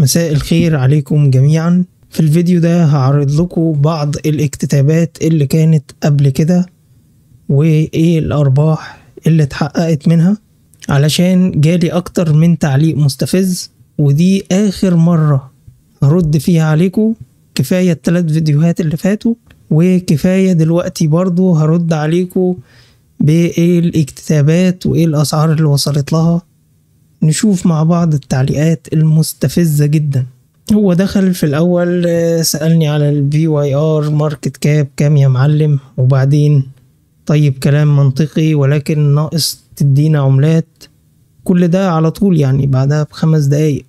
مساء الخير عليكم جميعا في الفيديو ده هعرض لكم بعض الاكتتابات اللي كانت قبل كده وايه الارباح اللي اتحققت منها علشان جالي اكتر من تعليق مستفز ودي اخر مرة هرد فيها عليكم كفاية التلات فيديوهات اللي فاتوا وكفاية دلوقتي برضو هرد عليكم بايه الاكتتابات وايه الاسعار اللي وصلت لها نشوف مع بعض التعليقات المستفزة جدا هو دخل في الأول آه، سألني على البي واي ار ماركت كاب كام يا معلم وبعدين طيب كلام منطقي ولكن ناقص تدينا عملات كل ده على طول يعني بعدها بخمس دقايق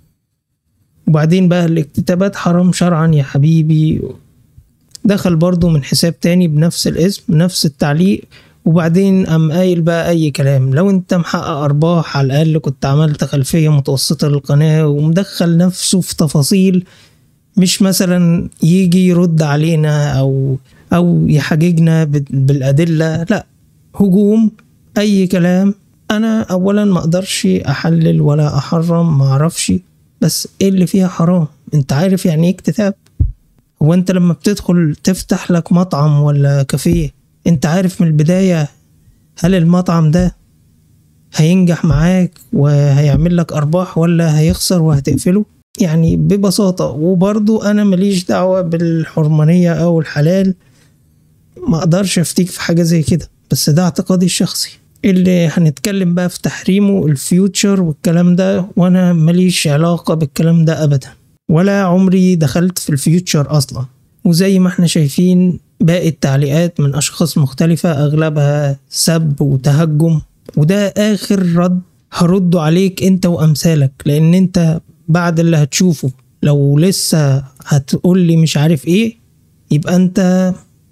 وبعدين بقى الاكتتابات حرام شرعا يا حبيبي دخل برضو من حساب تاني بنفس الاسم نفس التعليق وبعدين قام قايل بقى اي كلام لو انت محقق ارباح على الاقل كنت عملت خلفيه متوسطه للقناه ومدخل نفسه في تفاصيل مش مثلا يجي يرد علينا او او يحججنا بال- بالادله لا هجوم اي كلام انا اولا ما اقدرش احلل ولا احرم ما اعرفش بس ايه اللي فيها حرام انت عارف يعني ايه اكتتاب هو انت لما بتدخل تفتح لك مطعم ولا كافيه انت عارف من البداية هل المطعم ده هينجح معاك وهيعمل لك ارباح ولا هيخسر وهتقفله يعني ببساطة وبرضو انا ماليش دعوة بالحرمانية او الحلال ما اقدرش افتيك في حاجة زي كده بس ده اعتقادي الشخصي اللي هنتكلم بقى في تحريمه الفيوتشر والكلام ده وانا ماليش علاقة بالكلام ده ابدا ولا عمري دخلت في الفيوتشر اصلا وزي ما احنا شايفين باقي التعليقات من اشخاص مختلفة اغلبها سب وتهجم وده اخر رد هرده عليك انت وامثالك لان انت بعد اللي هتشوفه لو لسه هتقول لي مش عارف ايه يبقى انت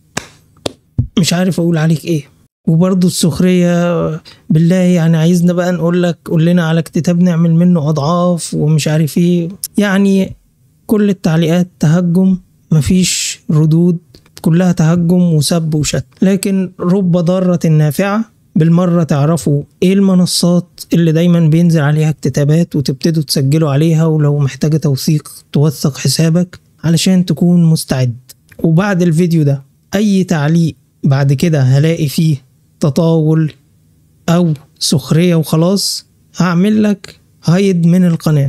مش عارف اقول عليك ايه وبرضه السخرية بالله يعني عايزنا بقى نقول لك قول لنا على كتاب نعمل منه أضعاف ومش عارف ايه يعني كل التعليقات تهجم مفيش ردود كلها تهجم وسب وشتم لكن رب ضارة نافعة بالمرة تعرفوا ايه المنصات اللي دايما بينزل عليها اكتتابات وتبتدوا تسجلوا عليها ولو محتاجة توثيق توثق حسابك علشان تكون مستعد وبعد الفيديو ده اي تعليق بعد كده هلاقي فيه تطاول او سخرية وخلاص هعمل لك هايد من القناة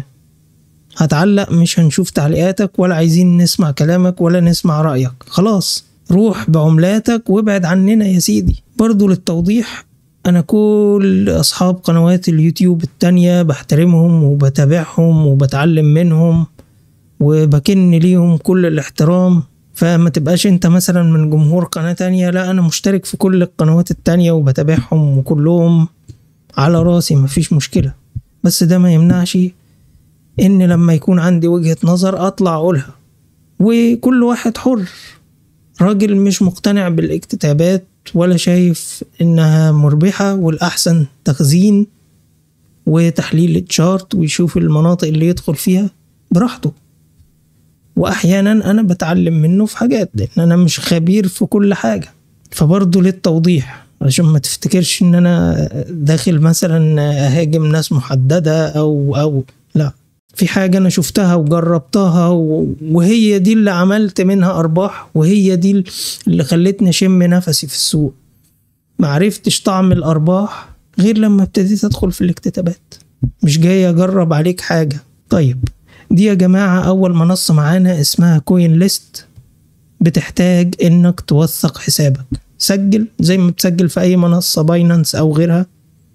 هتعلق مش هنشوف تعليقاتك ولا عايزين نسمع كلامك ولا نسمع رأيك خلاص روح بعملاتك وابعد عننا يا سيدي برضو للتوضيح أنا كل أصحاب قنوات اليوتيوب التانية بحترمهم وبتابعهم وبتعلم منهم وبكن ليهم كل الاحترام فما تبقاش انت مثلا من جمهور قناة تانية لا انا مشترك في كل القنوات التانية وبتابعهم وكلهم على راسي مفيش مشكلة بس ده ما يمنعش ان لما يكون عندي وجهة نظر اطلع اقولها وكل واحد حر راجل مش مقتنع بالاكتتابات ولا شايف انها مربحة والاحسن تخزين وتحليل التشارت ويشوف المناطق اللي يدخل فيها براحته واحيانا انا بتعلم منه في حاجات لان انا مش خبير في كل حاجة فبرضه للتوضيح عشان ما تفتكرش ان انا داخل مثلا اهاجم ناس محددة او او لا في حاجة أنا شفتها وجربتها و- وهي دي اللي عملت منها أرباح وهي دي اللي خلتني أشم نفسي في السوق معرفتش طعم الأرباح غير لما ابتديت أدخل في الاكتتابات مش جاي أجرب عليك حاجة طيب دي يا جماعة أول منصة معانا اسمها كوين ليست بتحتاج إنك توثق حسابك سجل زي ما بتسجل في أي منصة باينانس أو غيرها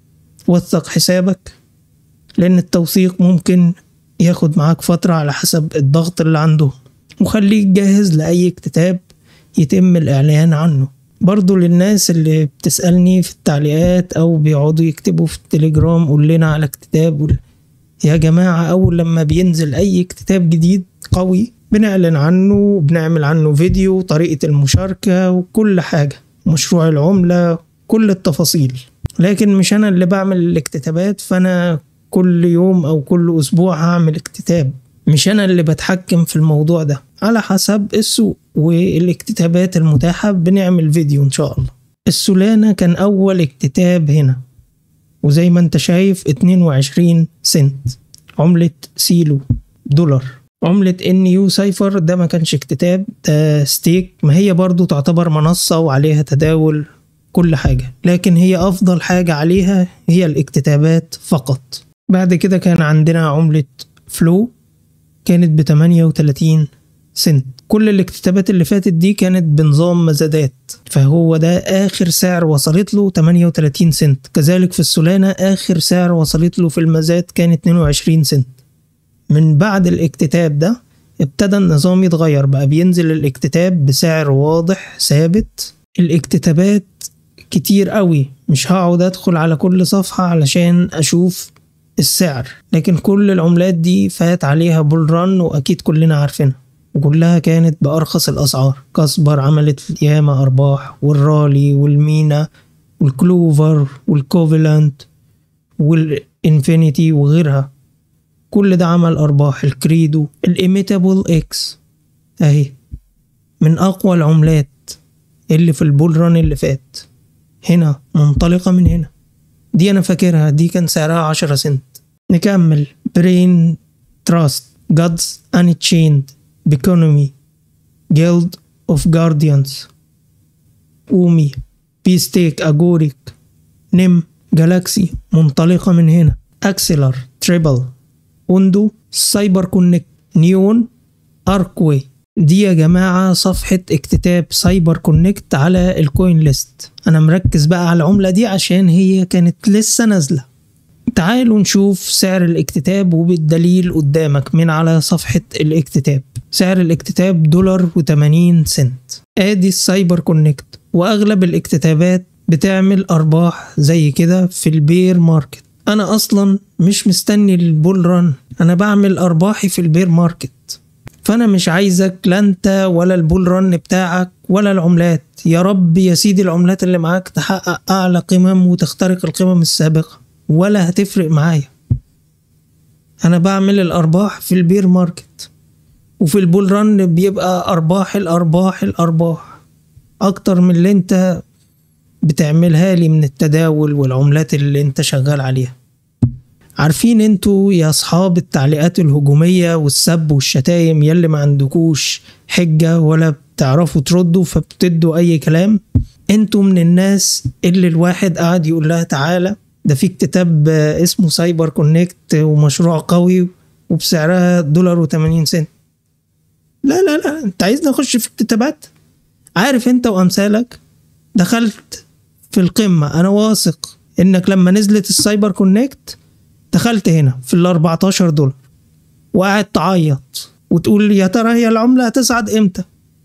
وثق حسابك لأن التوثيق ممكن ياخد معاك فترة على حسب الضغط اللي عنده وخليك جاهز لأي اكتتاب يتم الإعلان عنه برضو للناس اللي بتسألني في التعليقات أو بيقعدوا يكتبوا في التليجرام قول لنا على اكتتاب وال- يا جماعة أول لما بينزل أي اكتتاب جديد قوي بنعلن عنه وبنعمل عنه فيديو طريقة المشاركة وكل حاجة مشروع العملة كل التفاصيل لكن مش أنا اللي بعمل الاكتتابات فأنا كل يوم أو كل أسبوع هعمل اكتتاب مش أنا اللي بتحكم في الموضوع ده على حسب السوق والاكتتابات المتاحة بنعمل فيديو إن شاء الله السولانة كان أول اكتتاب هنا وزي ما انت شايف 22 سنت عملة سيلو دولار عملة ان يو سايفر ده ما كانش اكتتاب ده ستيك ما هي برضو تعتبر منصة وعليها تداول كل حاجة لكن هي أفضل حاجة عليها هي الاكتتابات فقط بعد كده كان عندنا عملة فلو كانت ب 38 سنت كل الاكتتابات اللي فاتت دي كانت بنظام مزادات فهو ده آخر سعر وصلت له 38 سنت كذلك في السولانة آخر سعر وصلت له في المزاد كان 22 سنت من بعد الاكتتاب ده ابتدى النظام يتغير بقى بينزل الاكتتاب بسعر واضح ثابت الاكتتابات كتير قوي مش هقعد ادخل على كل صفحة علشان اشوف السعر لكن كل العملات دي فات عليها بول ران واكيد كلنا عارفينها وكلها كانت بأرخص الأسعار كاسبر عملت ياما أرباح والرالي والمينا والكلوفر والكوفيلانت والإنفينيتي وغيرها كل ده عمل أرباح الكريدو الإيميتابل إكس أهي من أقوى العملات اللي في البول ران اللي فات هنا منطلقة من هنا دي أنا فاكرها دي كان سعرها عشرة سنت نكمل برين تراست جادز Unchained بيكونومي جيلد اوف جارديانز اومي بيستيك اجوريك نم جالاكسي منطلقة من هنا اكسلر تريبل اوندو سايبر كونكت نيون اركوي دي يا جماعة صفحة اكتتاب سايبر كونكت على الكوين ليست انا مركز بقى على العملة دي عشان هي كانت لسه نازلة تعالوا نشوف سعر الاكتتاب وبالدليل قدامك من على صفحة الاكتتاب سعر الاكتتاب دولار و80 سنت ادي السايبر كونكت واغلب الاكتتابات بتعمل ارباح زي كده في البير ماركت انا اصلا مش مستني البول ران انا بعمل ارباحي في البير ماركت فانا مش عايزك لا انت ولا البول ران بتاعك ولا العملات يا رب يا سيدي العملات اللي معاك تحقق اعلى قمم وتخترق القمم السابقه ولا هتفرق معايا انا بعمل الارباح في البير ماركت وفي البول ران بيبقى ارباح الارباح الارباح اكتر من اللي انت بتعملها لي من التداول والعملات اللي انت شغال عليها عارفين انتوا يا اصحاب التعليقات الهجومية والسب والشتايم يلي ما عندكوش حجة ولا بتعرفوا تردوا فبتدوا اي كلام انتوا من الناس اللي الواحد قاعد يقول لها تعالى ده في كتاب اسمه سايبر كونكت ومشروع قوي وبسعرها دولار و80 سنت لا لا لا انت عايزني اخش في الكتابات عارف انت وامثالك دخلت في القمة انا واثق انك لما نزلت السايبر كونكت دخلت هنا في ال 14 دولار وقاعد تعيط وتقول يا ترى هي العملة هتصعد امتى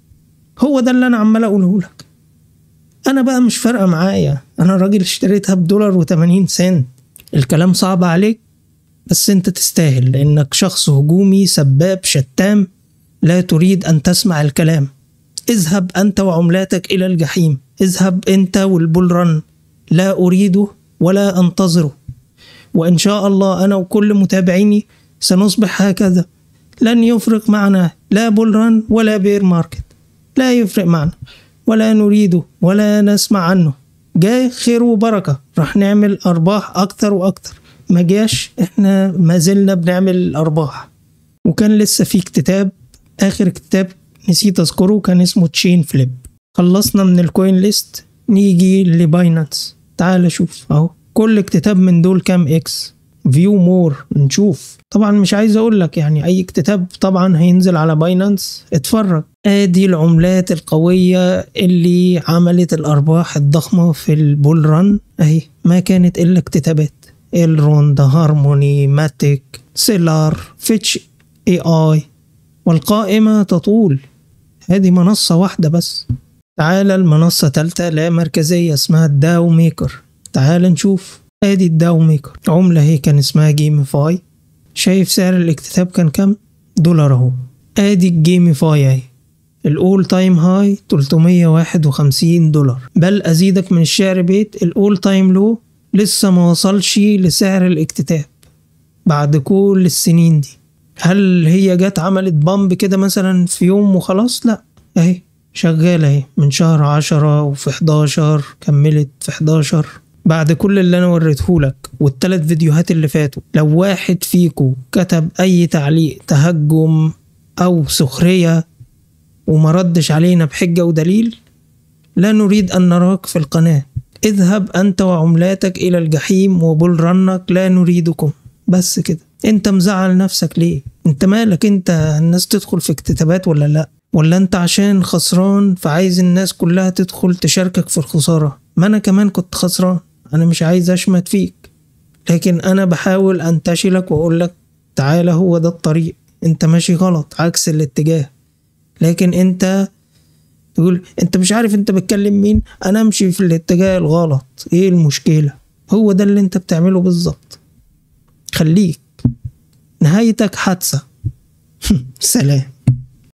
هو ده اللي انا عمال اقوله لك انا بقى مش فارقة معايا انا راجل اشتريتها بدولار و80 سنت الكلام صعب عليك بس انت تستاهل لانك شخص هجومي سباب شتام لا تريد ان تسمع الكلام اذهب انت وعملاتك الى الجحيم اذهب انت والبول رن لا اريده ولا انتظره وان شاء الله انا وكل متابعيني سنصبح هكذا لن يفرق معنا لا بول رن ولا بير ماركت لا يفرق معنا ولا نريده ولا نسمع عنه جاي خير وبركة راح نعمل أرباح أكتر وأكتر ما جاش احنا ما زلنا بنعمل أرباح وكان لسه في كتاب آخر كتاب نسيت أذكره كان اسمه تشين فليب خلصنا من الكوين ليست نيجي لباينانس تعال شوف أهو كل اكتتاب من دول كام إكس فيو مور نشوف طبعا مش عايز اقول لك يعني اي اكتتاب طبعا هينزل على باينانس اتفرج ادي العملات القوية اللي عملت الارباح الضخمة في البول ران اهي ما كانت الا اكتتابات الروند هارموني ماتيك سيلار فيتش اي اي والقائمة تطول هذه منصة واحدة بس تعال المنصة تالتة لا مركزية اسمها الداو ميكر تعال نشوف ادي الداو ميكر عملة هي كان اسمها جيميفاي شايف سعر الاكتتاب كان كام دولار اهو ادي الجيميفاي اهي الاول تايم هاي 351 دولار بل ازيدك من الشعر بيت الاول تايم لو لسه ما وصلش لسعر الاكتتاب بعد كل السنين دي هل هي جت عملت بامب كده مثلا في يوم وخلاص لا اهي شغالة اهي من شهر عشرة وفي حداشر كملت في حداشر بعد كل اللي انا وريتهولك والتلات فيديوهات اللي فاتوا لو واحد فيكو كتب اي تعليق تهجم او سخرية وما ردش علينا بحجة ودليل لا نريد ان نراك في القناة اذهب انت وعملاتك الى الجحيم وبل رنك لا نريدكم بس كده انت مزعل نفسك ليه انت مالك انت الناس تدخل في اكتتابات ولا لا ولا انت عشان خسران فعايز الناس كلها تدخل تشاركك في الخسارة ما انا كمان كنت خسران انا مش عايز اشمت فيك لكن انا بحاول انتشلك واقول لك تعالى هو ده الطريق انت ماشي غلط عكس الاتجاه لكن انت تقول انت مش عارف انت بتكلم مين انا امشي في الاتجاه الغلط ايه المشكلة هو ده اللي انت بتعمله بالظبط خليك نهايتك حادثة سلام